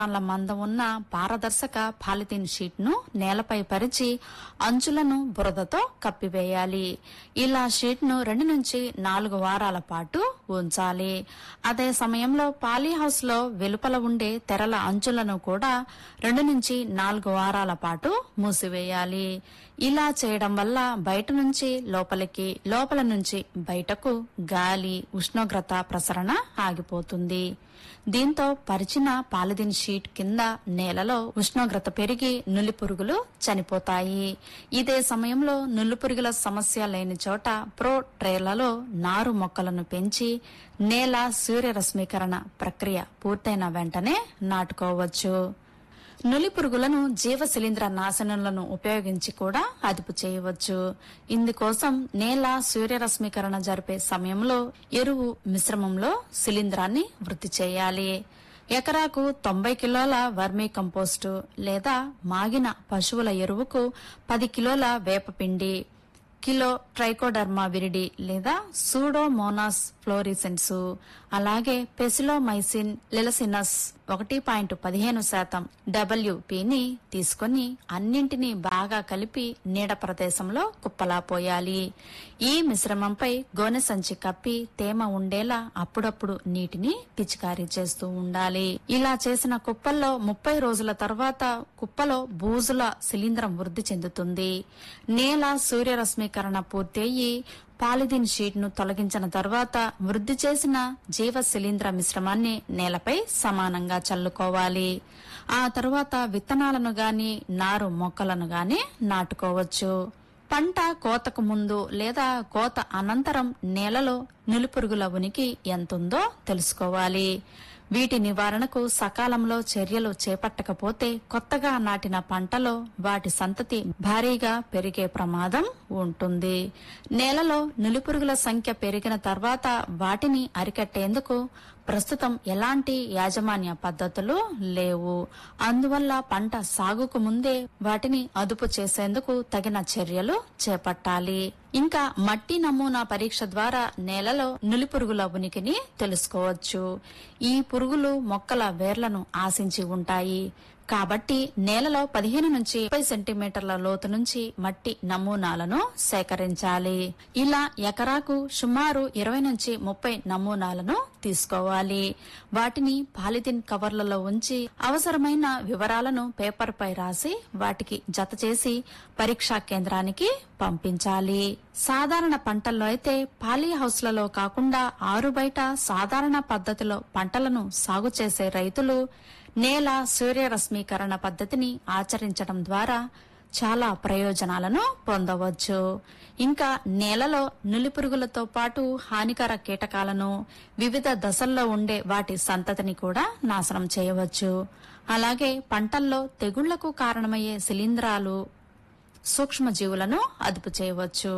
ల మందం ఉన్న పారదర్శక పాలిథిన్ షీట్ ను నేలపై పరిచి అంచులను బురదతో కప్పివేయాలి ఇలా షీట్ ను రెండు నుంచి నాలుగు వారాల పాటు ఉంచాలి అదే సమయంలో పాలీ హౌస్ లో వెలుపల ఉండే తెరల అంచులను కూడా రెండు నుంచి నాలుగు వారాల పాటు మూసివేయాలి ఇలా చేయడం వల్ల బయట నుంచి లోపలికి లోపల నుంచి బయటకు గాలి ఉష్ణోగ్రత ప్రసరణ ఆగిపోతుంది దీంతో పరిచిన పాలిథిన్ షీట్ కింద నేలలో ఉష్ణోగ్రత పెరిగి నులి పురుగులు చనిపోతాయి ఇదే సమయంలో నులి పురుగుల సమస్య లేని చోట ప్రో ట్రేలలో నారు మొక్కలను పెంచి నేల సూర్యరశ్మీకరణ ప్రక్రియ పూర్తయిన వెంటనే నాటుకోవచ్చు నులి పురుగులను జీవ శిలీంద్ర నాశనలను ఉపయోగించి కూడా అదుపు చేయవచ్చు ఇందుకోసం నేల సూర్యరశ్మీకరణ జరిపే సమయంలో ఎరువు మిశ్రమంలో శిలీంధ్రాన్ని వృద్ధి చేయాలి ఎకరాకు తొంభై కిలోల వర్మీ కంపోస్టు లేదా మాగిన పశువుల ఎరువుకు పది కిలోల వేపపిండి కిలో ట్రైకోడర్మా విరిడి లేదా సూడోమోనాస్ ఫ్లోరిసెన్స్ అలాగే పెసిలోమైసిన్ లెలసినస్ ఒకటి పాయింట్ పదిహేను శాతం డబ్ల్యూపిని తీసుకొని అన్నింటినీ బాగా కలిపి నీడ ప్రదేశంలో కుప్పలా పోయాలి ఈ మిశ్రమంపై గోనె సంచి కప్పి తేమ ఉండేలా అప్పుడప్పుడు నీటిని పిచికారీ చేస్తూ ఉండాలి ఇలా చేసిన కుప్పల్లో ముప్పై రోజుల తర్వాత కుప్పలో బూజుల శిలీంధ్రం వృద్ధి చెందుతుంది నేల సూర్యరశ్మీకరణ పూర్తయి పాలిథిన్ షీట్ ను తొలగించిన తర్వాత వృద్ధి చేసిన జీవ శిలీంద్ర మిశ్రమాన్ని నేలపై సమానంగా చల్లుకోవాలి ఆ తరువాత విత్తనాలను గాని నారు మొక్కలను గాని నాటుకోవచ్చు పంట కోతకు ముందు లేదా కోత అనంతరం నేలలో నులిపురుగుల ఉనికి ఎంతుందో తెలుసుకోవాలి వీటి నివారణకు సకాలంలో చర్యలు చేపట్టకపోతే కొత్తగా నాటిన పంటలో వాటి సంతతి భారీగా పెరిగే ప్రమాదం ఉంటుంది నేలలో నులిపురుగుల సంఖ్య పెరిగిన తర్వాత వాటిని అరికట్టేందుకు ప్రస్తుతం ఎలాంటి యాజమాన్య పద్ధతులు లేవు అందువల్ల పంట సాగుకు ముందే వాటిని అదుపు చేసేందుకు తగిన చర్యలు చేపట్టాలి ఇంకా మట్టి నమూనా పరీక్ష ద్వారా నేలలో నులిపురుగుల ఉనికిని తెలుసుకోవచ్చు ఈ పురుగులు మొక్కల వేర్లను ఆశించి ఉంటాయి కాబట్టి నేలలో పదిహేను నుంచి ముప్పై సెంటీమీటర్ల లోతు నుంచి మట్టి నమూనాలను సేకరించాలి ఇలా ఎకరాకు సుమారు ఇరవై నుంచి ముప్పై నమూనాలను తీసుకోవాలి వాటిని పాలిథిన్ కవర్లలో ఉంచి అవసరమైన వివరాలను పేపర్ పై రాసి వాటికి జత చేసి పరీక్షా కేంద్రానికి పంపించాలి సాధారణ పంటల్లో అయితే పాలీ హౌస్లలో కాకుండా ఆరు బయట సాధారణ పద్ధతిలో పంటలను సాగు చేసే రైతులు నేల సూర్యరశ్మీకరణ పద్ధతిని ఆచరించడం ద్వారా చాలా ప్రయోజనాలను పొందవచ్చు ఇంకా నేలలో నులిపురుగులతో పాటు హానికర కీటకాలను వివిధ దశల్లో ఉండే వాటి సంతతిని కూడా నాశనం చేయవచ్చు అలాగే పంటల్లో తెగుళ్లకు కారణమయ్యే శిలీంధ్రాలు సూక్ష్మజీవులను అదుపు చేయవచ్చు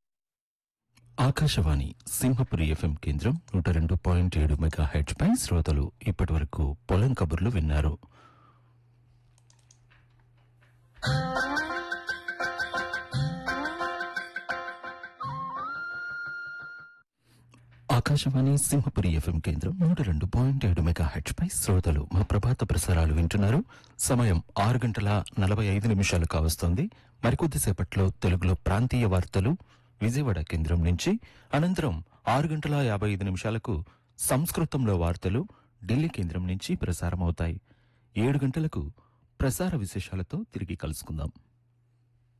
ఆకాశవాణి సింహపురి ఎఫ్ఎం కేంద్రం నూట రెండు పాయింట్ ఏడు మెగా హెడ్ పై శ్రోతలు ఇప్పటి వరకు పొలం కబుర్లు విన్నారు ఆకాశవాణి సింహపురి ఎఫ్ఎం కేంద్రం నూట రెండు పాయింట్ ఏడు మెగా హెచ్ పై శ్రోతలు మా ప్రభాత ప్రసారాలు వింటున్నారు సమయం ఆరు గంటల నలభై ఐదు నిమిషాలు కావస్తోంది మరికొద్ది సేపట్లో తెలుగులో ప్రాంతీయ వార్తలు విజయవాడ కేంద్రం నుంచి అనంతరం ఆరు గంటల యాభై ఐదు నిమిషాలకు సంస్కృతంలో వార్తలు ఢిల్లీ కేంద్రం నుంచి ప్రసారమవుతాయి ఏడు గంటలకు ప్రసార విశేషాలతో తిరిగి కలుసుకుందాం